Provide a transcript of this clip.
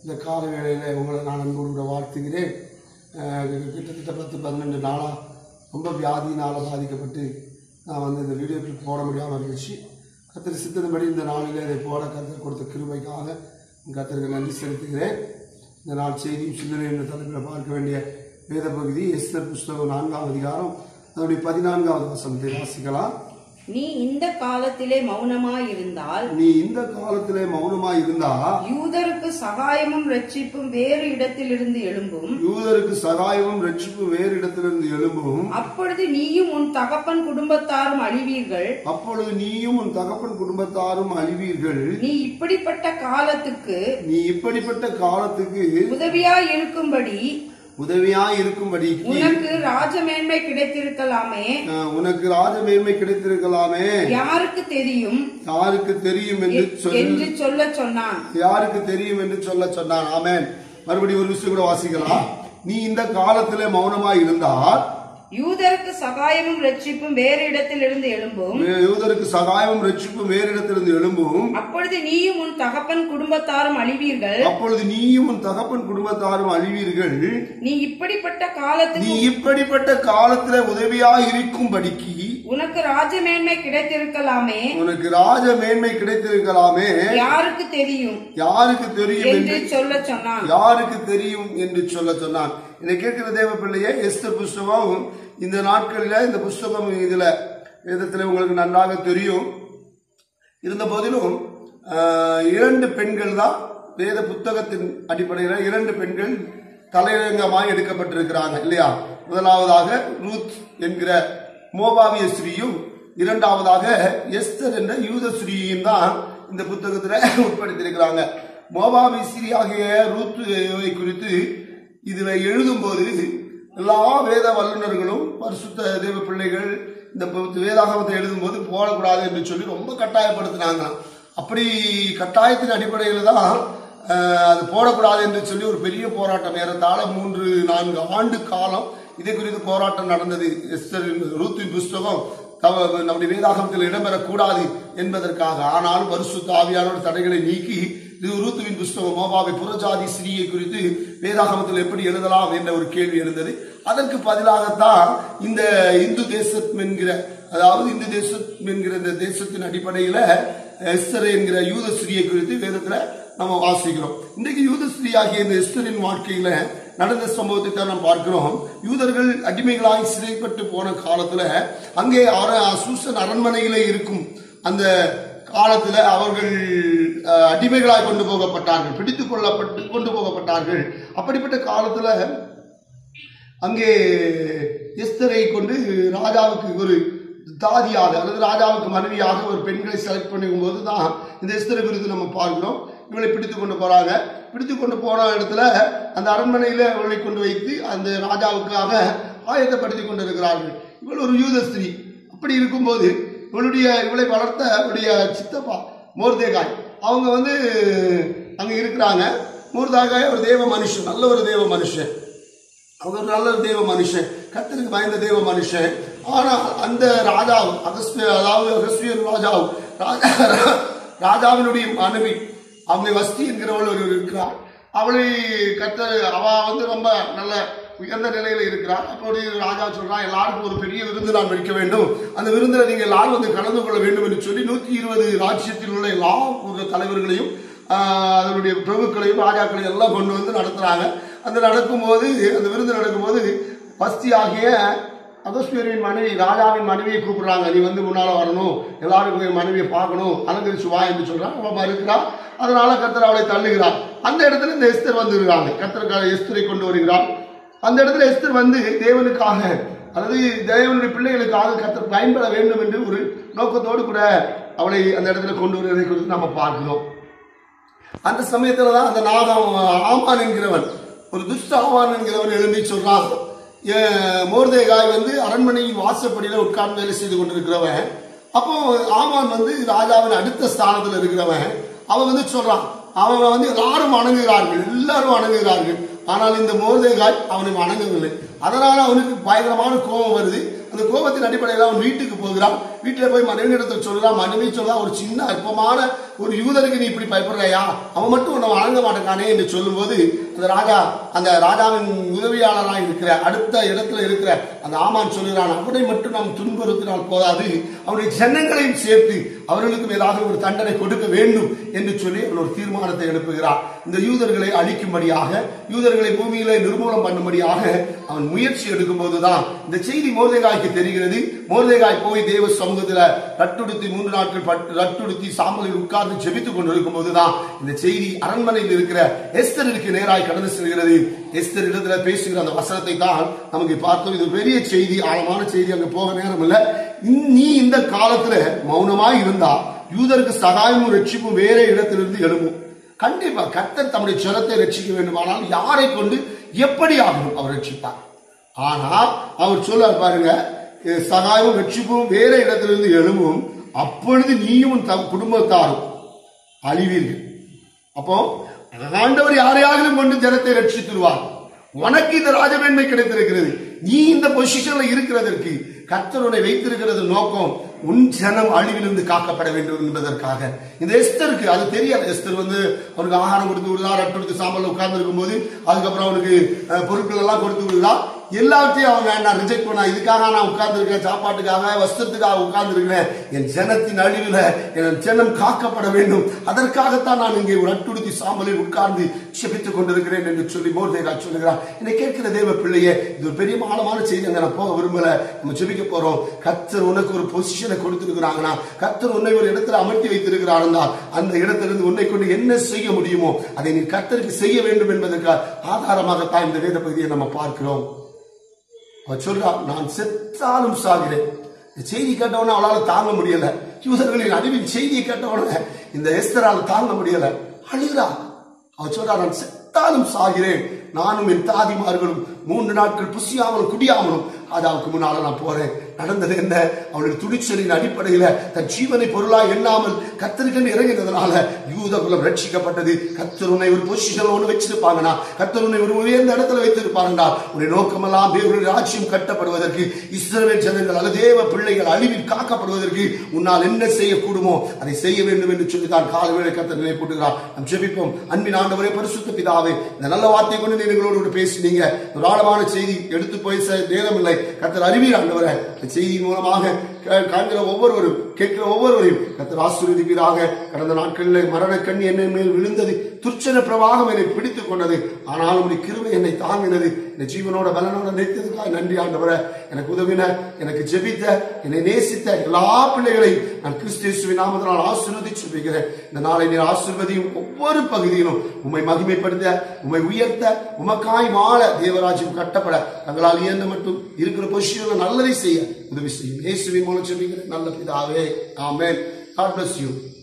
இந்த கால வேளையில் உங்களை நான் அன்போடு கூட வாழ்த்துகிறேன் அஹ் கிட்டத்தட்ட பத்து பதினெண்டு நாளாக ரொம்ப வியாதியினால் பாதிக்கப்பட்டு நான் வந்து இந்த வீடியோ கிளிப் போட முடியாமல் இருந்துச்சு கத்தர் சித்தனபடி இந்த நாளில் இதை போட கத்தர் கொடுத்த கிருபைக்காக கத்தருக்கு நன்றி செலுத்துகிறேன் இந்த நாள் செய்தியும் சிந்தனை என்ற தலைப்பில் பார்க்க வேண்டிய வேத பகுதி எஸ்தர் புஸ்தகம் நான்காம் அதிகாரம் அதனுடைய பதினான்காவது வசனத்தை வாசிக்கலாம் நீ இந்த காலத்திலே மௌனமாயிருந்தால் நீ இந்த காலத்திலே மௌனமாய் இருந்தா யூதருக்கு சகாயமும் ரட்சிப்பும் வேறு இடத்திலிருந்து எழும்பும் யூதருக்கு சகாயமும் ரட்சிப்பு வேறு இடத்திலிருந்து எழும்பும் அப்பொழுது நீயும் உன் தகப்பன் குடும்பத்தாரும் அழிவீர்கள் அப்பொழுது நீயும் உன் தகப்பன் குடும்பத்தாரும் அழிவீர்கள் நீ இப்படிப்பட்ட காலத்துக்கு நீ இப்படிப்பட்ட காலத்துக்கு உதவியாய் இருக்கும்படி உதவியாய் இருக்கும்படி உனக்கு ராஜமேன்மை கிடைத்திருக்கலாமே உனக்கு ராஜமேன்மை கிடைத்திருக்கலாமே யாருக்கு தெரியும் யாருக்கு தெரியும் என்று சொல் என்று சொல்ல சொன்னான் யாருக்கு தெரியும் என்று சொல்ல சொன்னான் ஆமென் மறுபடியும் ஒரு விஷயம் கூட வாசிக்கலாம் நீ இந்த காலத்திலே மௌனமாய் இருந்தால் யூதருக்கு சகாயமும் ரட்சிப்பும் வேறு இடத்திலிருந்து எழும்பும் யூதருக்கு சகாயமும் ரட்சிப்பும் வேறு இடத்திலிருந்து எழும்பும் அப்பொழுது நீயும் உன் தகப்பன் குடும்பத்தாரும் அழிவீர்கள் அப்பொழுது நீயும் உன் தகப்பன் குடும்பத்தாரும் அழிவீர்கள் நீ இப்படிப்பட்ட காலத்துக்கு நீ இப்படிப்பட்ட காலத்துல உதவியாய் இருக்கும்படிக்கு உனக்கு ராஜமேன்மை கிடைத்திருக்கலாமே உனக்கு ராஜ மேன்மை கிடைத்திருக்கலாமே யாருக்கு தெரியும் யாருக்கு தெரியும் என்று என்று சொல்ல சொன்னான் யாருக்கு தெரியும் என்று சொல்ல சொன்னான் இதை கேட்கிற தேவ பிள்ளையே எஸ்தர் புஸ்தகம் இந்த நாட்களில இந்த புஸ்தகம் இதுல வேதத்துல உங்களுக்கு நன்றாக தெரியும் இருந்த போதிலும் ஆஹ், இரண்டு பெண்கள் தான் வேத புத்தகத்தின் அடிப்படையில் இரண்டு பெண்கள் தலையங்கமாய் எடுக்கப்பட்டிருக்கிறாங்க இல்லையா முதலாவதாக ரூத் என்கிற மோபாவிய ஸ்ரீயும் இரண்டாவதாக எஸ்தர் என்ற யூத ஸ்ரீயும் தான் இந்த புத்தகத்துல உட்படுத்தியிருக்கிறாங்க மோபாவி ஸ்ரீ ஆகிய ரூத்துவை குறித்து இதுல எழுதும்போது எல்லா வேத வல்லுநர்களும் பரிசுத்த தேவ பிள்ளைகள் இந்த பு- வேதாகமத்தை எழுதும்போது போடக்கூடாது என்று சொல்லி ரொம்ப கட்டாயப்படுத்தினாங்க அப்படி கட்டாயத்தின் அடிப்படையில் தான் அஹ், அது போடக்கூடாது என்று சொல்லி ஒரு பெரிய போராட்டம் ஏறத்தாழ மூன்று நான்கு ஆண்டு காலம் இதை குறித்து போராட்டம் நடந்தது எஸ்தரின் ரூத்தின் புஸ்தகம் தவ- நம்முடைய வேதாகமத்தில் இடம்பெறக்கூடாது என்பதற்காக ஆனாலும் பரிசுத்த ஆவியானோர் தடைகளை நீக்கி இது ரூத்துவின் புஸ்தகம் மோபாவை புறஜாதி ஸ்ரீயை குறித்து வேதாகமத்தில் எப்படி எழுதலாம் என்ற ஒரு கேள்வி எழுந்தது அதற்கு பதிலாகத்தான் இந்த இந்து தேசம் என்கிற அதாவது இந்து தேசம் என்கிற இந்த தேசத்தின் அடிப்படையில எஸ்தர் என்கிற யூத ஸ்ரீயை குறித்து வேதத்துல நம்ம வாசிக்கிறோம் இன்றைக்கு யூத ஸ்ரீ ஆகிய இந்த எஸ்தரின் வாழ்க்கையில நடந்த சம்பவத்தை தான் நாம் பார்க்கிறோம் யூதர்கள் அடிமைகளாய் சிறைப்பட்டு போன காலத்துல அங்கே அர- சூசன் அரண்மனையிலே இருக்கும் அந்த காலத்துல அவர்கள் அஹ், அடிமைகளாய் கொண்டு போகப்பட்டார்கள் பிடித்துக் கொள்ளப்பட்டு கொண்டு போகப்பட்டார்கள் அப்படிப்பட்ட காலத்துல அங்கே எஸ்தரை கொண்டு ராஜாவுக்கு ஒரு தாதியாக அல்லது ராஜாவுக்கு மனைவியாக ஒரு பெண்களை செலக்ட் பண்ணும்போது தான் இந்த எஸ்தரை குறித்து நம்ம பார்க்கிறோம் இவளை பிடித்து கொண்டு போறாங்க பிடித்து கொண்டு போன இடத்துல அந்த அரண்மனையில அவளை கொண்டு வைத்து அந்த ராஜாவுக்காக ஆயத்தப்படுத்தி கொண்டிருக்கிறார்கள் இவள் ஒரு யூத ஸ்திரீ அப்படி இருக்கும்போது இவளுடைய இவளை வளர்த்த அவளுடைய சித்தப்பா மோர்தேகாய் அவங்க வந்து அங்க இருக்கிறாங்க மோர்தாகாய் ஒரு தேவ மனுஷன் நல்ல ஒரு தேவ மனுஷன் அவர் ஒரு நல்ல தேவ மனுஷன் கர்த்தருக்கு பயந்த தேவ மனுஷன் ஆனா அந்த ராஜாவும் அகஸ்மிய அதாவது அகஸ்மியர் ராஜாவும் ராஜா ராஜாவினுடைய மனைவி அவங்க வஸ்தி என்கிறவள் ஒரு இருக்கிறார் அவளை கர்த்தர் அவ வந்து ரொம்ப நல்ல உயர்ந்த நிலையில இருக்கிறார் அப்படி ராஜா சொல்றான் எல்லாருக்கும் ஒரு பெரிய விருந்து நான் வைக்க வேண்டும் அந்த விருந்தில் நீங்க எல்லாரும் வந்து கலந்து கொள்ள வேண்டும் என்று சொல்லி நூத்தி இருபது ராஜ்யத்தில் உள்ள எல்லா ஊர் தலைவர்களையும் ஆஹ், அதனுடைய பிரபுக்களையும் ராஜாக்களையும் எல்லாம் கொண்டு வந்து நடத்துறாங்க அந்த நடக்கும்போது அந்த விருந்து நடக்கும்போது பஸ்தி ஆகிய அகஸ்மியரின் மனைவி ராஜாவின் மனைவியை கூப்பிடுறாங்க நீ வந்து முன்னால வரணும் எல்லாருக்கும் என் மனைவியை பார்க்கணும் அலங்கரிச்சு வா என்று சொல்றான் அவன் மறுக்கிறா அதனால கர்த்தர் அவளை தள்ளுகிறார் அந்த இடத்துல இந்த எஸ்தர் வந்துருக்காங்க கர்த்தர் எஸ்தரை கொண்டு வருகிறார் அந்த இடத்துல எஸ்தர் வந்து தேவனுக்காக அல்லது தேவனுடைய பிள்ளைகளுக்காக கர்த்தர் பயன்பட வேண்டும் என்று ஒரு நோக்கத்தோடு கூட அவளை அந்த இடத்துல கொண்டு வருவதை குறித்து நம்ம பார்க்கிறோம் அந்த சமயத்துல தான் அந்த நாகம் ஆமான் என்கிறவன் ஒரு துஷ்ட ஆமான் என்கிறவன் எழும்பி சொல்றான் "என் மோர்தேகாய் வந்து அரண்மனையின் வாசப்படியில உட்கார்ந்து வேலை செய்து கொண்டிருக்கிறவன் அப்போ ஆமான் வந்து ராஜாவின் அடுத்த ஸ்தானத்துல இருக்கிறவன் அவன் வந்து சொல்றான் அவன் வந்து எல்லாரும் வணங்குகிறார்கள் எல்லாரும் வணங்குகிறார்கள் ஆனால் இந்த மோர்தேகாய் அவனை வணங்கவில்லை அதனால அவனுக்கு பயங்கரமான கோபம் வருது அந்த கோபத்தின் அடிப்படையில் அவன் வீட்டுக்கு போகிறான் வீட்டுல போய் மனைவி இடத்துல சொல்லலாம் மனைவி சொல்லலாம் ஒரு சின்ன அற்பமான ஒரு யூதருக்கு நீ இப்படி பயப்படுறாயா அவன் மட்டும் உன்னை வணங்க மாட்டேங்கானே என்று சொல்லும்போது அந்த ராஜா அந்த ராஜாவின் உதவியாளராக இருக்கிற அடுத்த இடத்துல இருக்கிற அந்த ஆமான் சொல்கிறான் அவனை மட்டும் நாம் துன்புறுத்தினால் போதாது அவருடைய ஜனங்களையும் சேர்த்து அவர்களுக்கும் ஏதாவது ஒரு தண்டனை கொடுக்க வேண்டும் என்று சொல்லி அவன் ஒரு தீர்மானத்தை எழுப்புகிறான் இந்த யூதர்களை அழிக்கும்படியாக யூதர்களை பூமியிலே நிர்மூலம் பண்ணும்படியாக அவன் முயற்சி எடுக்கும் போதுதான் இந்த செய்தி மோர்தேகாய்க்கு தெரிகிறது மோர்தேகாய் போய் தேவ சமூகத்துல ரட்டுடுத்தி மூன்று நாட்கள் பட்டு ரட்டுடுத்தி சாம்பலில் உட்கார்ந்து ஜெபித்துக் கொண்டிருக்கும் போதுதான் இந்த செய்தி அரண்மனையில் இருக்கிற எஸ்தருக்கு நேராய் கடந்து செல்கிறது எஸ்தர் இடத்துல பேசுகிற அந்த வசனத்தை தான் நமக்கு பார்த்தோம் இது பெரிய செய்தி ஆழமான செய்தி அங்க போக நேரம் இல்ல இந்~ நீ இந்த காலத்துல மௌனமாய் இருந்தா யூதருக்கு சகாயமும் ரட்சிப்பும் வேற இடத்திலிருந்து எழும்பும் கண்டிப்பா கர்த்தர் தம்முடைய ஜனத்தை ரட்சிக்க வேண்டுமானால் யாரை கொண்டு எப்படி ஆகணும் அவர் ரட்சிப்பார் ஆனா அவர் சொல்ல பாருங்க "இது சகாயமும் ரட்சிப்பும் வேற இடத்திலிருந்து எழும்பும் அப்பொழுது நீயும் உன் தம் குடும்பத்தாரும் அழிவீர்கள் அப்போ ஆண்டவர் யாரையாகிலும் கொண்டு ஜனத்தை ரட்சித்துருவார் உனக்கு இந்த ராஜமேன்மை கிடைத்திருக்கிறது நீ இந்த பொசிஷன்ல இருக்கிறதற்கு கர்த்தர் உன்னை வைத்திருக்கிறது நோக்கம் உன் ஜனம் அழிவிலிருந்து காக்கப்பட வேண்டும் என்பதற்காக இந்த எஸ்தருக்கு அது தெரியாது எஸ்தர் வந்து அவனுக்கு ஆகாரம் கொடுத்து விடுதா ரட்டு கொடுத்து சாம்பல்ல உட்கார்ந்து இருக்கும்போது அதுக்கப்புறம் அவனுக்கு அஹ், பொருட்கள் எல்லாம் கொடுத்து விடுதா எல்லாத்தையும் அவன் வேண்டாம் ரிஜெக்ட் பண்ணா இதுக்காக நான் உட்கார்ந்து சாப்பாட்டுக்காக வஸ்திரத்துக்காக உட்கார்ந்து இருக்கிறேன் என் ஜனத்தின் அழிவுல என் ஜனம் காக்கப்பட வேண்டும் அதற்காகத்தான் நான் இங்கே ஒரு அட்டுடுத்தி சாம்பலில் உட்கார்ந்து செபித்துக் கொண்டிருக்கிறேன் என்று சொல்லி மோர்தேகா சொல்லுகிறார் என்னை கேட்கிற தேவ பிள்ளையே இது ஒரு பெரிய ஆழமான செய்தி அங்க நான் போக விரும்பல நம்ம ஜெபிக்க போறோம் கத்தர் உனக்கு ஒரு பொசிஷனை கொடுத்திருக்கிறாங்கன்னா கத்தர் உன்னை ஒரு இடத்துல அமர்த்தி வைத்திருக்கிறாருன்னா அந்த இடத்திலிருந்து உன்னை கொண்டு என்ன செய்ய முடியுமோ அதை நீ கத்தருக்கு செய்ய வேண்டும் என்பதற்கு ஆதாரமாகத்தான் இந்த வேத பகுதியை நம்ம பார்க்கிறோம் அவர் சொல்றா நான் செத்தாலும் சாகிறேன் இந்த செய்தி கேட்டவன அவளால தாங்க முடியல யூதர்களின் அழிவின் செய்தியை கேட்டவன இந்த எஸ்தரால தாங்க முடியல அழுகிறா அவர் சொல்றா நான் செத்தாலும் சாகிறேன் நானும் என் தாதிமார்களும் மூன்று நாட்கள் புசியாமலும் குடியாமலும் அதாவுக்கு முன்னால நான் போறேன் நடந்தது என்ன அவளுடைய துணிச்சலின் அடிப்படையில தன் ஜீவனை பொருளா எண்ணாமல் கத்தருக்கு இறங்கினதுனால யூத குலம் ரட்சிக்கப்பட்டது கத்தர் உன்னை ஒரு பொசிஷன்ல ஒண்ணு வச்சிருப்பாங்கண்ணா கத்தர் உன்னை ஒரு உயர்ந்த இடத்துல வைத்திருப்பாங்கடா உன்னுடைய நோக்கமெல்லாம் தேவனுடைய ராஜ்யம் கட்டப்படுவதற்கு இஸ்ரவேல் ஜனங்கள் அல்லது தேவ பிள்ளைகள் அழிவில் காக்கப்படுவதற்கு உன்னால் என்ன செய்யக்கூடுமோ அதை செய்ய வேண்டும் என்று சொல்லி தான் காலவேளை கத்தர் நிலை போட்டுகிறார் நாம் ஜெபிப்போம் அன்பின் ஆண்டவரே பரிசுத்த பிதாவே இந்த நல்ல வார்த்தை கொண்டு நீ எங்களோடு கூட பேசினீங்க ஒரு ஆழமான செய்தி எடுத்து போய் ச- நேரமில்லை கத்தர் அறிவீர் ஆண்டவரே இந்த செய்தியின் மூலமாக கே- காண்கிற ஒவ்வொருவரும் கேட்கிற ஒவ்வொருவரையும் கத்தர் ஆசீர்வதிப்பீராக கடந்த நாட்களில் மரண கண் என்னை மேல் விழுந்தது துர்ச்சன பிரவாகம் என்னை பிடித்துக் கொண்டது ஆனாலும் உடைய கிருபை என்னை தாங்கினது என்னை ஜீவனோட பலனோட நிறுத்ததுக்காக நன்றி ஆண்டவரே எனக்கு உதவின எனக்கு ஜெபித்த என்னை நேசித்த எல்லா பிள்ளைகளையும் நான் கிறிஸ்து இயேசுவின் நாமத்தினால் ஆசீர்வதிச்சு வைக்கிறேன் இந்த நாளை நீர் ஆசீர்வதியும் ஒவ்வொரு பகுதியிலும் உம்மை மகிமைப்படுத்த உம்மை உயர்த்த உமக்காய் வாழ தேவராஜ்யம் கட்டப்பட தங்களால் இயன்ற மட்டும் இருக்கிற பொசிஷன்ல நல்லதை செய்ய உதவி செய்யும் இயேசுவின் மூலம் ஜெபிக்கிறேன் நல்ல பிதாவே ஆமென் God bless you